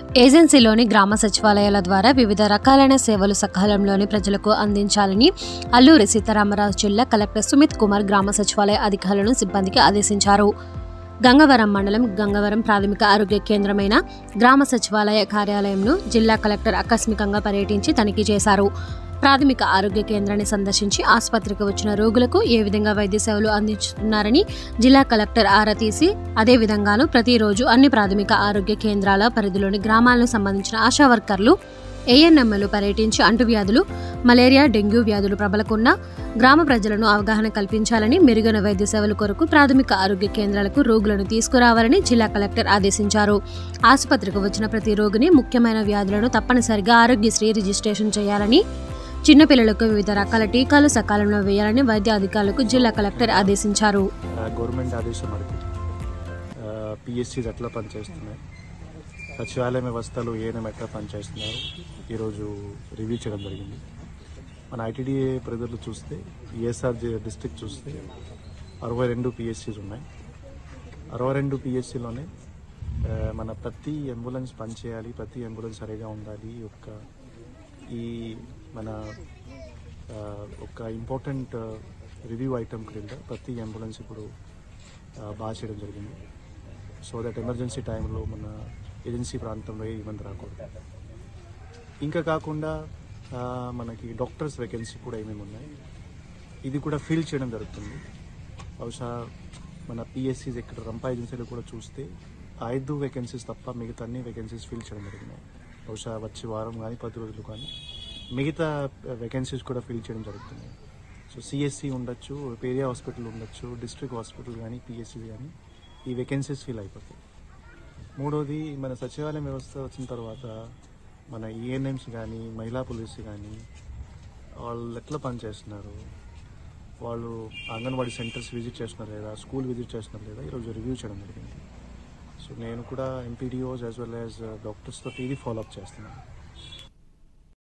ఏజెన్సీలోని గ్రామ సచివాలయాల ద్వారా వివిధ రకాలైన సేవలు సకాలంలోని ప్రజలకు అందించాలని అల్లూరి సీతారామరాజు జిల్లా కలెక్టర్ సుమిత్ కుమార్ గ్రామ సచివాలయ అధికారులను సిబ్బందికి ఆదేశించారు గంగవరం మండలం గంగవరం ప్రాథమిక ఆరోగ్య కేంద్రమైన గ్రామ సచివాలయ కార్యాలయంను జిల్లా కలెక్టర్ ఆకస్మికంగా పర్యటించి తనిఖీ చేశారు ప్రాథమిక ఆరోగ్య కేంద్రాన్ని సందర్శించి ఆసుపత్రికి వచ్చిన రోగులకు ఏ విధంగా వైద్య సేవలు అందిస్తున్నారని జిల్లా కలెక్టర్ ఆరా తీసి అదే విధంగాను ప్రతిరోజు అన్ని ప్రాథమిక ఆరోగ్య కేంద్రాల పరిధిలోని గ్రామాలకు సంబంధించిన ఆశా వర్కర్లు ఏఎన్ఎంలు పర్యటించి అంటువ్యాధులు మలేరియా డెంగ్యూ వ్యాధులు ప్రబలకుండా గ్రామ ప్రజలను అవగాహన కల్పించాలని మెరుగైన వైద్య సేవల కొరకు ప్రాథమిక ఆరోగ్య కేంద్రాలకు రోగులను తీసుకురావాలని జిల్లా కలెక్టర్ ఆదేశించారు ఆసుపత్రికి వచ్చిన ప్రతి రోగిని ముఖ్యమైన వ్యాధులను తప్పనిసరిగా ఆరోగ్యశ్రీ రిజిస్ట్రేషన్ చేయాలని చిన్నపిల్లలకు వివిధ రకాల టీకాలు సకాలంలో వేయాలని వైద్య అధికారులకు జిల్లా కలెక్టర్ ఆదేశించారు గవర్నమెంట్ ఆదేశం మేరకు పిఎస్సీస్ ఎట్లా పనిచేస్తున్నాయి సచివాలయ వ్యవస్థలు ఏఎన్ఎం ఎట్లా పనిచేస్తున్నారు ఈరోజు రివ్యూ చేయడం జరిగింది మన ఐటీడీఏ ప్రజలు చూస్తే ఈఎస్ఆర్ డిస్ట్రిక్ట్ చూస్తే అరవై రెండు పిఎస్సీస్ ఉన్నాయి అరవై రెండు పిఎస్సీలోనే మన ప్రతి అంబులెన్స్ పనిచేయాలి ప్రతి అంబులెన్స్ సరిగా ఉండాలి యొక్క ఈ మన ఆ, ఒక ఇంపార్టెంట్ రివ్యూ ఐటమ్ క్రింద ప్రతి అంబులెన్స్ ఇప్పుడు ఆ, బాగా చేయడం జరిగింది సో దట్ ఎమర్జెన్సీ టైంలో మన ఏజెన్సీ ప్రాంతంలో ఏ ఇబ్బంది రాకూడదు ఇంకా కాకుండా ఆ, మనకి డాక్టర్స్ వేకెన్సీ కూడా ఏమేమి ఉన్నాయి ఇది కూడా ఫిల్ చేయడం జరుగుతుంది బహుశా మన పిఎస్సీస్ ఇక్కడ రంపా ఏజెన్సీలో కూడా చూస్తే ఐదు వేకెన్సీస్ తప్ప మిగతా అన్ని వేకెన్సీస్ ఫిల్ చేయడం జరిగినాయి బహుశా వచ్చే వారం కానీ పది రోజులు కానీ మిగతా వేకెన్సీస్ కూడా ఫిల్ చేయడం జరుగుతుంది సో సిఎస్సి ఉండొచ్చు ఏరియా హాస్పిటల్ ఉండొచ్చు డిస్ట్రిక్ట్ హాస్పిటల్ కానీ పిఎస్సి కానీ ఈ వేకెన్సీస్ ఫిల్ అయిపోతాయి మూడోది మన సచివాలయం వ్యవస్థ వచ్చిన తర్వాత మన ఈఎన్ఎంస్ కానీ మహిళా పోలీస్ కానీ వాళ్ళు ఎట్లా పనిచేస్తున్నారు వాళ్ళు అంగన్వాడీ సెంటర్స్ విజిట్ చేస్తున్నారు లేదా స్కూల్ విజిట్ చేస్తున్నారు లేదా ఈరోజు రివ్యూ చేయడం జరిగింది సో నేను కూడా ఎంపీడీఓస్ యాజ్ వెల్ యాజ్ డాక్టర్స్తో ఇది ఫాలోఅప్ చేస్తున్నాను